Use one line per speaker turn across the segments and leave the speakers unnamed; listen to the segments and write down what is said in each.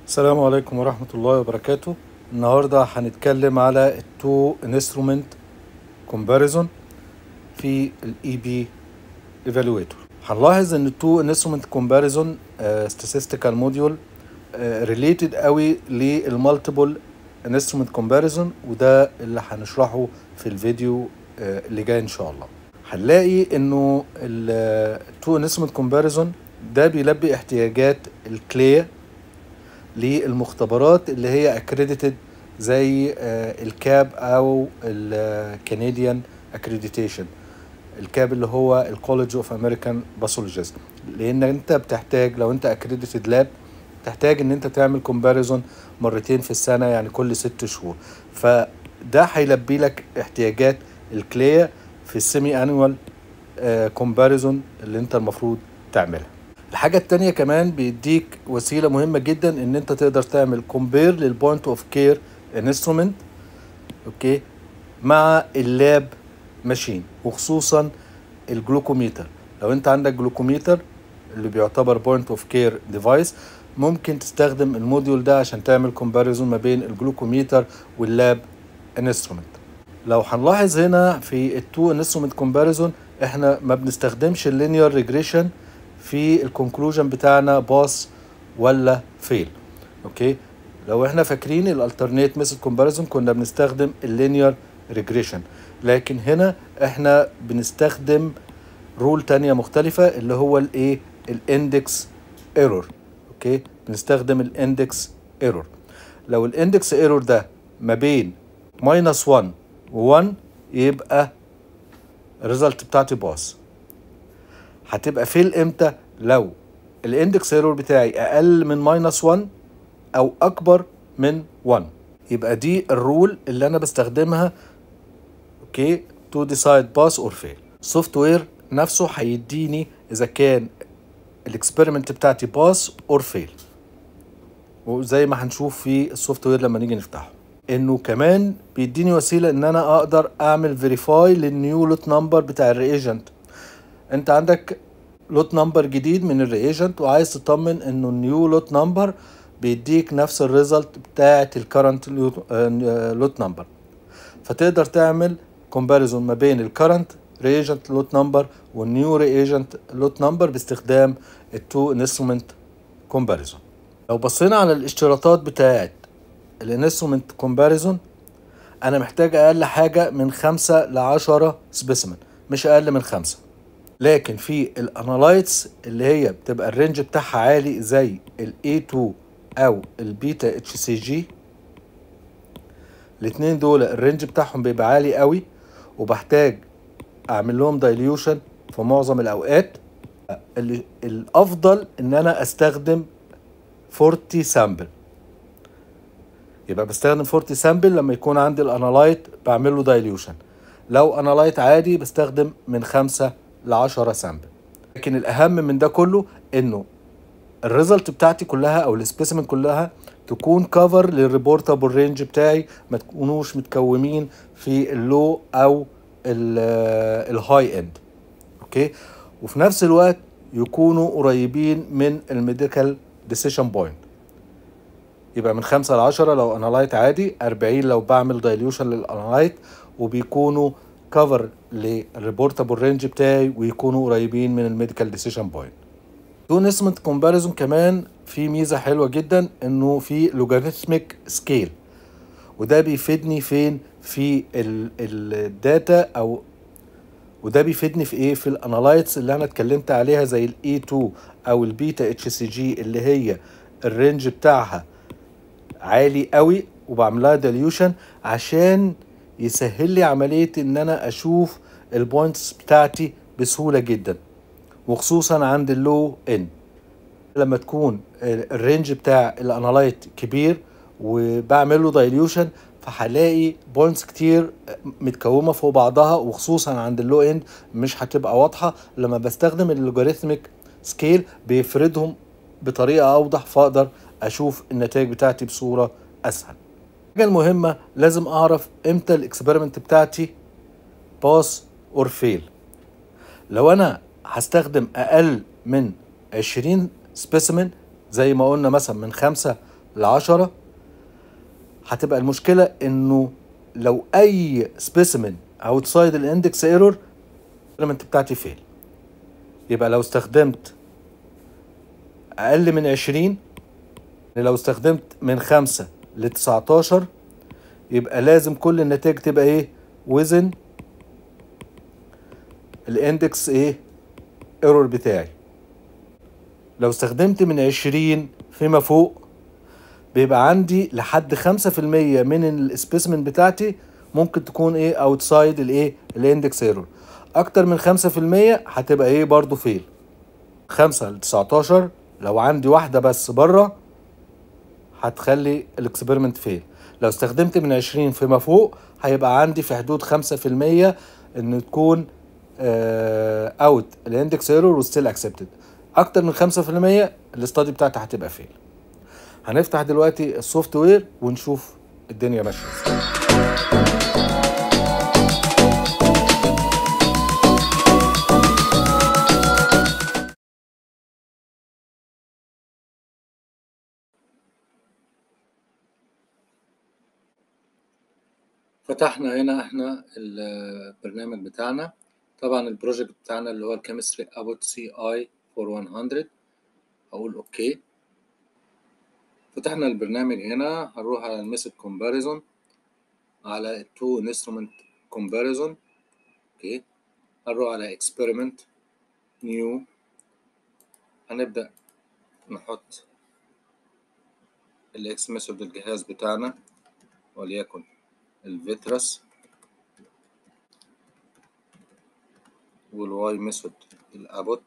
السلام عليكم ورحمة الله وبركاته النهاردة هنتكلم على التو انسترومنت كومباريزون في الاي بي ايفالويتور هنلاحظ ان التو انسترومنت كومباريزون statistical موديول ريليتد قوي للمالتيبل انسترومنت كومباريزون وده اللي هنشرحه في الفيديو آه، اللي جاي ان شاء الله هنلاقي انه التو انسترومنت كومباريزون ده بيلبي احتياجات الكليه للمختبرات اللي هي اكريديتد زي آه، الكاب او الكنديان اكريديتيشن الكاب اللي هو الكوليدج اوف امريكان باثولوجيست لان انت بتحتاج لو انت اكريديتد لاب تحتاج ان انت تعمل كومباريزون مرتين في السنه يعني كل ست شهور فده هيلبي لك احتياجات الكليه في السيمي انوال كومباريزون اللي انت المفروض تعملها الحاجة التانية كمان بيديك وسيلة مهمة جدا ان انت تقدر تعمل كومبير للبوينت اوف كير انسترومنت اوكي مع اللاب ماشين وخصوصا الجلوكوميتر لو انت عندك جلوكوميتر اللي بيعتبر بوينت اوف كير ديفايس ممكن تستخدم الموديول ده عشان تعمل كومباريزون ما بين الجلوكوميتر واللاب انسترومنت لو هنلاحظ هنا في التو انسترومنت كومباريزون احنا ما بنستخدمش اللينير ريجريشن في الكونكلوجن بتاعنا باس ولا فيل اوكي لو احنا فاكرين الالترنيت ميثود كومباريزون كنا بنستخدم اللينير ريجريشن لكن هنا احنا بنستخدم رول تانية مختلفة اللي هو الايه الاندكس ايرور اوكي بنستخدم الاندكس ايرور لو الاندكس ايرور ده ما بين ماينس 1 و1 يبقى الريزلت بتاعتي باس هتبقى فيل امتى لو الاندكس ايرور بتاعي اقل من ماينس 1 او اكبر من 1 يبقى دي الرول اللي انا بستخدمها اوكي تو ديسايد باس اور فيل السوفت وير نفسه هيديني اذا كان الاكسبيرمنت بتاعتي باس اور فيل وزي ما هنشوف في السوفت وير لما نيجي نفتحه انه كمان بيديني وسيله ان انا اقدر اعمل فيريفاي للنيو لوت نمبر بتاع الريجنت انت عندك لوت نمبر جديد من الريجنت وعايز تطمن انه النيو لوت نمبر بيديك نفس الريزلت بتاعه الكرنت لوت نمبر فتقدر تعمل كومباريزون ما بين الكرنت ريجنت لوت نمبر والنيو ريجنت لوت نمبر باستخدام التو انسترومنت كومباريزون لو بصينا على الاشتراطات بتاعه الانسترومنت كومباريزون انا محتاج اقل حاجه من خمسة لعشرة سبيسيمن مش اقل من خمسة لكن في الانالايتس اللي هي بتبقى الرينج بتاعها عالي زي ال A2 او البيتا اتش سي جي الاتنين دول الرينج بتاعهم بيبقى عالي قوي وبحتاج اعمل لهم دايليوشن في معظم الاوقات اللي الافضل ان انا استخدم 40 سامبل يبقى بستخدم 40 سامبل لما يكون عندي الانالايت بعمل له دايليوشن لو انالايت عادي بستخدم من 5 ل 10 سامبل لكن الاهم من ده كله انه الريزلت بتاعتي كلها او السبيسيمن كلها تكون كفر للريبورتابل رينج بتاعي ما تكونوش متكومين في اللو او الهاي اند اوكي وفي نفس الوقت يكونوا قريبين من الميديكال ديسيشن بوينت يبقى من 5 ل 10 لو انالايت عادي 40 لو بعمل دايليوشن للانالايت وبيكونوا كفر للريبورتابل رينج بتاعي ويكونوا قريبين من الميديكال ديسيشن بوينت دون اسمنت كومباريزون كمان في ميزه حلوه جدا انه في لوغاريتميك سكيل وده بيفيدني فين في الداتا او وده بيفيدني في ايه في الانالايتس اللي انا اتكلمت عليها زي الاي 2 او البيتا اتش سي جي اللي هي الرينج بتاعها عالي قوي وبعملها ديليوشن عشان يسهل لي عمليه ان انا اشوف البوينتس بتاعتي بسهوله جدا وخصوصا عند اللو ان لما تكون الرينج بتاع الانالايت كبير وبعمل له دايليوشن فهلاقي بوينتس كتير متكومه فوق بعضها وخصوصا عند اللو اند مش هتبقى واضحه لما بستخدم اللوغاريتميك سكيل بيفردهم بطريقه اوضح فاقدر اشوف النتائج بتاعتي بصوره اسهل الحاجه المهمه لازم اعرف امتى الاكسبيرمنت بتاعتي باس اور فيل لو انا هستخدم اقل من 20 سبيسيمن زي ما قلنا مثلا من 5 لعشرة هتبقى المشكلة انه لو اي سبيسيمن اوتسايد الاندكس ايرور الاليمنت بتاعتي فيل يبقى لو استخدمت اقل من عشرين لو استخدمت من خمسة لتسعتاشر يبقى لازم كل النتائج تبقى ايه وزن الاندكس ايه ايرور بتاعي لو استخدمت من عشرين فيما فوق بيبقى عندي لحد خمسة في المية من السبيسمن بتاعتي ممكن تكون ايه اوتسايد الايه الاندكس ايرور اكتر من خمسة في المية هتبقى ايه برضو فيل خمسة لتسعتاشر لو عندي واحدة بس بره هتخلي الاكسبيرمنت فيل لو استخدمت من عشرين فيما فوق هيبقى عندي في حدود خمسة في المية ان تكون اوت الاندكس ايرور وستيل اكسبتد اكتر من خمسة في المية الاستادي بتاعتي هتبقى فيل هنفتح دلوقتي السوفت وير ونشوف الدنيا ماشيه ازاي فتحنا هنا احنا البرنامج بتاعنا طبعا البروجكت بتاعنا اللي هو الكيمستري ابوت سي اي فور 100 هقول اوكي فتحنا البرنامج هنا هنروح على الميثود كومباريزون على التو انسترومنت كومباريزون اوكي هنروح على اكسبيرمنت نيو هنبدأ نحط الاكس ميثود الجهاز بتاعنا وليكن الفيترس والواي ميثود الابوت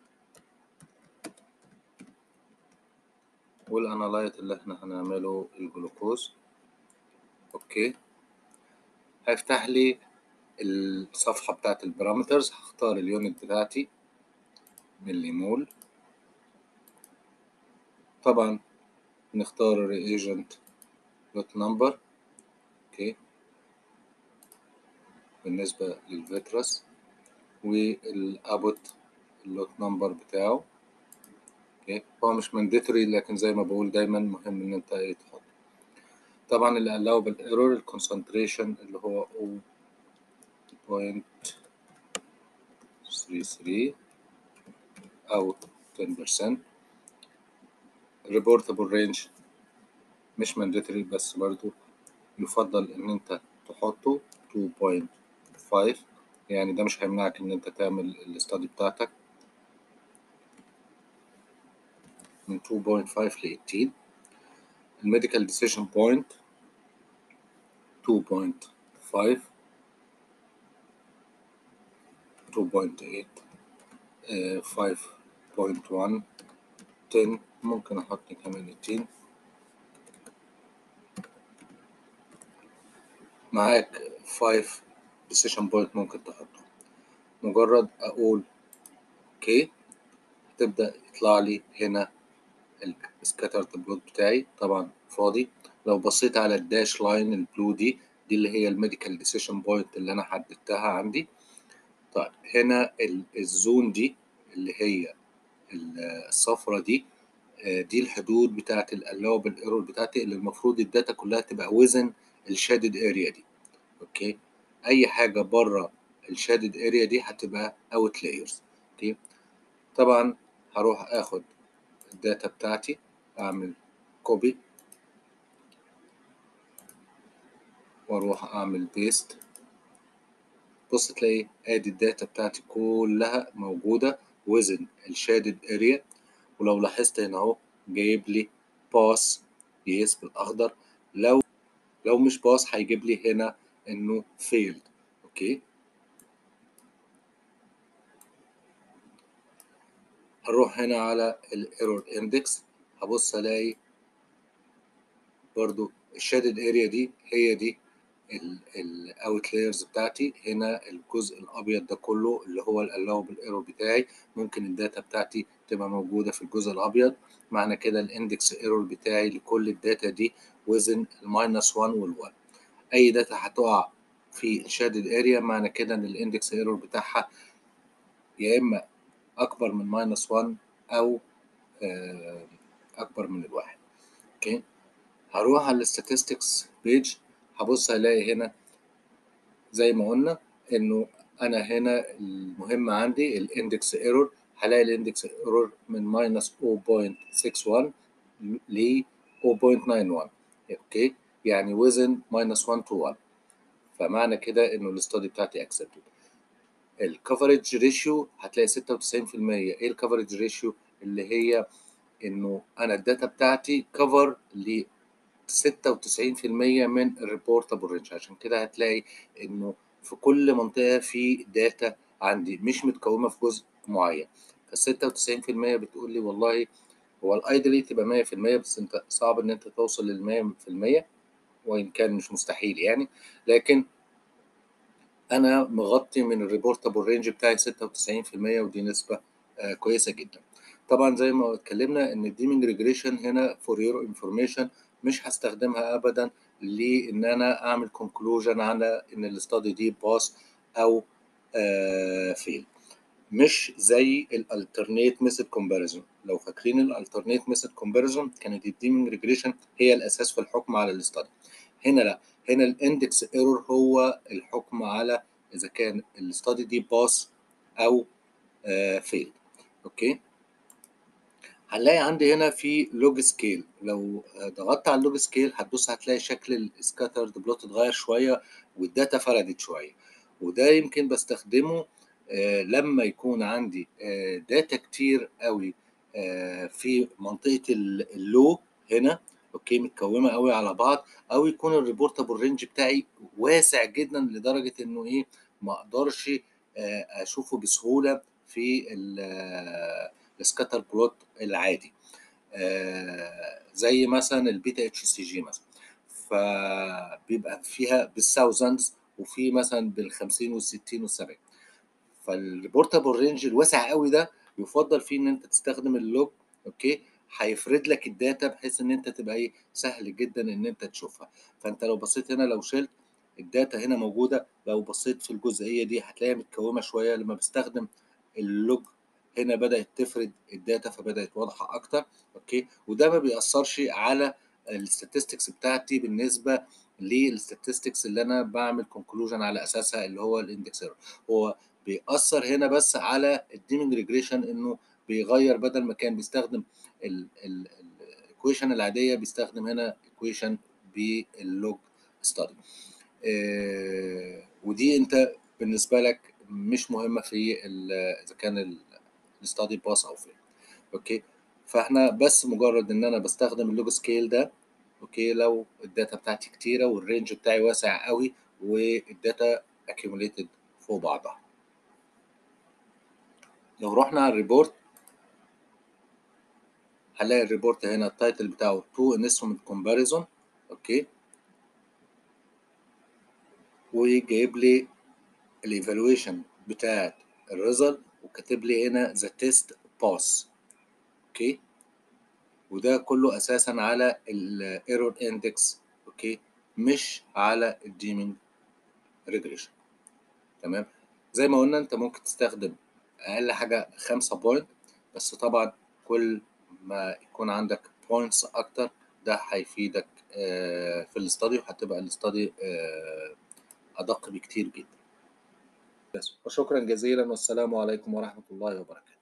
والانالايت اللي احنا هنعمله الجلوكوز اوكي هيفتح لي الصفحة بتاعت البارامترز هختار اليونت بتاعتي ملي مول طبعا نختار الريجنت دوت نمبر اوكي بالنسبة للفيترس والابوت اللوت نمبر بتاعه اوكي هو مش مانديتوري لكن زي ما بقول دايما مهم ان انت ايه تحط طبعا اللي allowable ايرور الكونسنتريشن اللي هو 0.33 او 10% reportable range مش مانديتوري بس برضو يفضل ان انت تحطه 2.5 يعني ده مش هيمنعك ان انت تعمل الاستادي بتاعتك من 2.5 ل 18 الميديكال ديسيشن بوينت 2.5 2.8 5.1 10 ممكن احط كمان 18 معاك 5 ديسيشن بوينت ممكن تحطه مجرد اقول اوكي تبدأ يطلع لي هنا السكاترد بلوت بتاعي طبعا فاضي لو بصيت على الداش لاين البلو دي دي اللي هي الميديكال ديسيشن بوينت اللي انا حددتها عندي طيب هنا الزون دي اللي هي الصفرة دي دي الحدود بتاعت الالوبل ايرور بتاعتي اللي المفروض الداتا كلها تبقى وزن الشادد اريا دي اوكي اي حاجه بره الشادد اريا دي هتبقى اوت لايرز اوكي طبعا هروح اخد الداتا بتاعتي اعمل كوبي واروح اعمل بيست بص تلاقي ادي الداتا بتاعتي كلها موجودة وزن الشادد اريا ولو لاحظت هنا اهو جايب لي باس يس بالاخضر لو لو مش باس هيجيب لي هنا انه فيلد اوكي هروح هنا على الايرور اندكس هبص الاقي برضو الشادد اريا دي هي دي الاوت لايرز بتاعتي هنا الجزء الابيض ده كله اللي هو الالاوبل ايرور بتاعي ممكن الداتا بتاعتي تبقى موجوده في الجزء الابيض معنى كده الاندكس ايرور بتاعي لكل الداتا دي وزن الماينس 1 وال1 اي داتا هتقع في الشادد اريا معنى كده ان الاندكس ايرور بتاعها يا اما اكبر من ماينس 1 او اكبر من الواحد اوكي هروح على الستاتستكس بيج هبص هلاقي هنا زي ما قلنا انه انا هنا المهم عندي الاندكس ايرور هلاقي الاندكس ايرور من ماينس 0.61 ل 0.91 اوكي يعني وزن ماينس 1 تو 1 فمعنى كده انه الاستادي بتاعتي اكسبتد الكفرج ريشيو هتلاقي 96% ايه الكفرج ريشيو اللي هي انه انا الداتا بتاعتي كفر ل 96% من الريبورتابل رينج عشان كده هتلاقي انه في كل منطقه في داتا عندي مش متكومه في جزء معين فال 96% بتقول لي والله هو الايدلي تبقى 100% بس انت صعب ان انت توصل لل 100% وان كان مش مستحيل يعني لكن انا مغطي من الريبورتابل رينج بتاعي 96% ودي نسبه آه كويسه جدا طبعا زي ما اتكلمنا ان الديمينج ريجريشن هنا فور يور انفورميشن مش هستخدمها ابدا لان انا اعمل كونكلوجن على ان الاستادي دي باس او آه فيل مش زي الالترنيت ميثود كومباريزون لو فاكرين الالترنيت ميثود كومباريزون كانت الديمينج ريجريشن هي الاساس في الحكم على الاستادي هنا لا هنا الاندكس ايرور هو الحكم على اذا كان الاستادي دي باس او آه فيل اوكي هنلاقي عندي هنا في لوج سكيل لو ضغطت على اللوج سكيل هتبص هتلاقي شكل السكاترد بلوت اتغير شويه والداتا فردت شويه وده يمكن بستخدمه آه لما يكون عندي آه داتا كتير قوي آه في منطقه اللو هنا اوكي متكومه قوي على بعض او يكون الريبورتابل رينج بتاعي واسع جدا لدرجه انه ايه ما اقدرش اشوفه بسهوله في السكاتر بلوت العادي آه زي مثلا البيتا اتش سي جي مثلا فبيبقى فيها بالثاوزندز وفي مثلا بالخمسين والستين والسبعين فالريبورتابل رينج الواسع قوي ده يفضل فيه ان انت تستخدم اللوج اوكي هيفرد لك الداتا بحيث ان انت تبقى ايه سهل جدا ان انت تشوفها فانت لو بصيت هنا لو شلت الداتا هنا موجوده لو بصيت في الجزئيه دي هتلاقيها متكومه شويه لما بستخدم اللوج هنا بدات تفرد الداتا فبدات واضحه اكتر اوكي وده ما بيأثرش على الستاتستكس بتاعتي بالنسبه للستاتستكس اللي انا بعمل كونكلوجن على اساسها اللي هو الاندكس هو بيأثر هنا بس على الديمينج ريجريشن انه بيغير بدل ما كان بيستخدم الايكويشن العاديه بيستخدم هنا ايكويشن باللوج ستادي آه ودي انت بالنسبه لك مش مهمه في اذا كان الستادي باس او فين اوكي فاحنا بس مجرد ان انا بستخدم اللوج سكيل ده اوكي لو الداتا بتاعتي كتيره والرينج بتاعي واسع قوي والداتا accumulated فوق بعضها لو رحنا على الريبورت هنلاقي الريبورت هنا التايتل بتاعه تو انسترومنت كومباريزون اوكي وجايب لي الايفالويشن بتاعت الريزلت وكاتب لي هنا ذا تيست باس اوكي وده كله اساسا على الايرور اندكس اوكي مش على الديمينج ريجريشن تمام زي ما قلنا انت ممكن تستخدم اقل حاجه خمسة بوينت بس طبعا كل ما يكون عندك بوينتس اكتر ده هيفيدك في الاستادي وهتبقى الاستادي ادق بكتير جدا بس وشكرا جزيلا والسلام عليكم ورحمه الله وبركاته